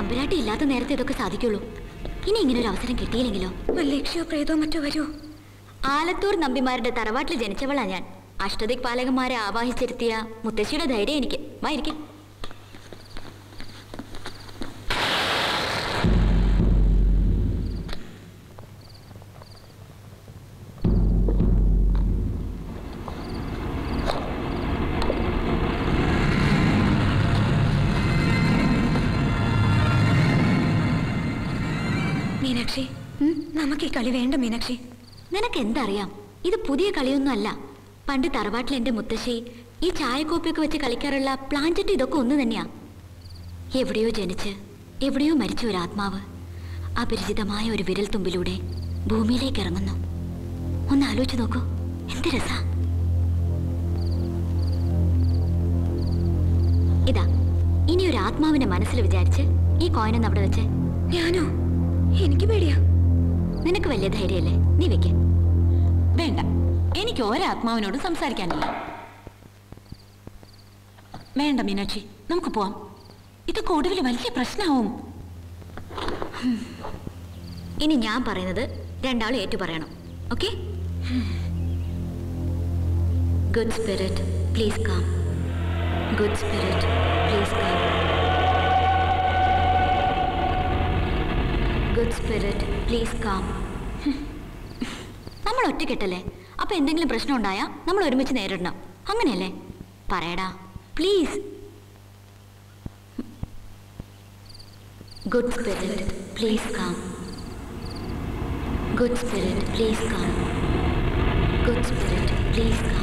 തമ്പുരാട്ടി ഇല്ലാത്ത നേരത്തെ ഇതൊക്കെ സാധിക്കുള്ളൂ ഇനി ഇങ്ങനെ ഒരു അവസരം കിട്ടിയില്ലെങ്കിലോ ലക്ഷ്യോ പ്രേതോ മറ്റോ വരൂ ആലത്തൂർ നമ്പിമാരുടെ തറവാട്ടിൽ ജനിച്ചവളാ ഞാൻ അഷ്ടദിക് പാലകന്മാരെ ആവാഹിച്ചിരുത്തിയ മുത്തശ്ശിയുടെ ധൈര്യം എനിക്ക് വാ ഇരിക്ക്. മീനാക്ഷി ഉം? നമുക്ക് ഈ കളി വേണ്ട മീനാക്ഷി നിനക്ക് എന്തറിയാം ഇത് പുതിയ കളിയൊന്നും അല്ല പണ്ട് തറവാട്ടിൽ എന്റെ മുത്തശ്ശി ഈ ചായക്കോപ്പിയൊക്കെ വെച്ച് കളിക്കാറുള്ള പ്ലാഞ്ചറ്റ് ഇതൊക്കെ ഒന്ന് തന്നെയാ എവിടെയോ ജനിച്ച് എവിടെയോ മരിച്ച ഒരു ആത്മാവ് അപരിചിതമായ ഒരു വിരൽ തുമ്പിലൂടെ ഭൂമിയിലേക്ക് ഇറങ്ങുന്നു ഒന്ന് ആലോചിച്ച് നോക്കൂ എന്ത് രസാ ഇതാ ഇനി ഒരു ആത്മാവിനെ മനസ്സിൽ വിചാരിച്ച് ഈ കോയിനൊന്ന് അവിടെ വെച്ച് ഞാനോ എനിക്ക് പേടിയാ നിനക്ക് വലിയ ധൈര്യല്ലേ നീ വെക്ക് വേണ്ട എനിക്ക് ഒരാത്മാവിനോട് സംസാരിക്കാനില്ല വേണ്ട മീനാക്ഷി നമുക്ക് പോവാം ഇതൊക്കെ ഒടുവിൽ വലിയ പ്രശ്നമാവും ഇനി ഞാൻ പറയുന്നത് രണ്ടാളും ഏറ്റു പറയണം okay good spirit please come good spirit please come good spirit please come നമ്മൾ ഒറ്റക്കെട്ടല്ലേ അപ്പൊ എന്തെങ്കിലും പ്രശ്നം ഉണ്ടായാൽ നമ്മൾ ഒരുമിച്ച് നേരിടണം അങ്ങനെയല്ലേ പറയടാ please good spirit please come good spirit please come good spirit please come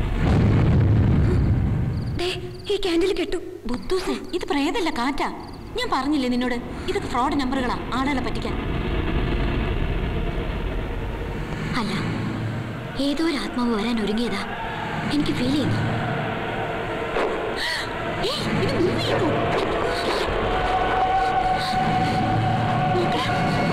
ദേ ഈ ക്യാൻഡിൽ കെട്ടു ബുദ്ധൂസേ ഇത് പ്രേതല്ല കാറ്റാ ഞാൻ പറഞ്ഞില്ലേ നിന്നോട് ഇത് ഫ്രോഡ് നമ്പറുകളാ ആളുകളെ പറ്റിക്കാൻ അല്ല ഏതോ ഒരു ആത്മാവ് വരാൻ ഒരുങ്ങിയതാ എനിക്ക് ഫീൽ ചെയ്യുന്നു ഏയ്, ഇത് move ചെയ്യുന്നു. നോക്കടാ.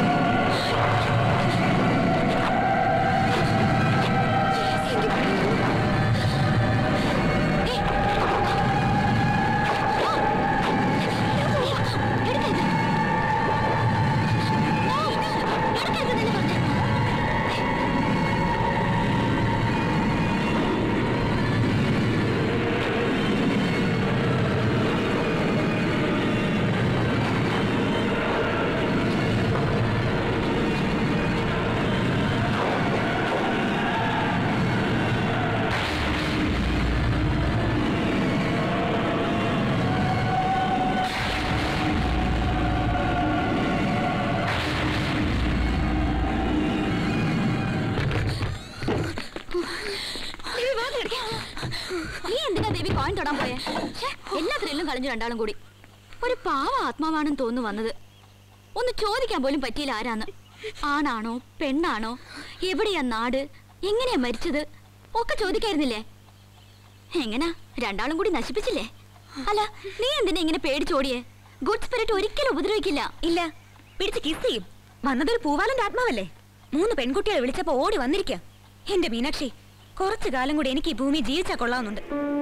നീ എന്തിനാ ദേവി കോയിൻ തൊടാൻ പോയേ ഛേ, എല്ലാ ത്രില്ലും കളഞ്ഞു രണ്ടാളും കൂടി ഒരു പാവ ആത്മാവാണെന്ന് തോന്നുന്നു വന്നത് ഒന്ന് ചോദിക്കാൻ പോലും പറ്റിയില്ല ആരാന്ന് ആണാണോ പെണ്ണാണോ എവിടെയാ നാട് എങ്ങനെയാ മരിച്ചത് ഒക്കെ ചോദിക്കായിരുന്നില്ലേ എങ്ങനാ രണ്ടാളും കൂടി നശിപ്പിച്ചില്ലേ അല്ല നീ എന്തിനാ ഇങ്ങനെ പേടിച്ചോടിയേ ഗുഡ് സ്പിരിറ്റ് ഒരിക്കലും ഉപദ്രവിക്കില്ല ഇല്ല പിടിച്ച് കിസ് ചെയ്യും വന്നതൊരു പൂവാലന്റെ ആത്മാവല്ലേ മൂന്ന് പെൺകുട്ടികളെ വിളിച്ചപ്പോ ഓടി വന്നിരിക്കുക എന്റെ മീനാക്ഷി കുറച്ചു കാലം കൂടി എനിക്ക് ഈ ഭൂമി ജീവിച്ചാ കൊള്ളാവുന്നുണ്ട്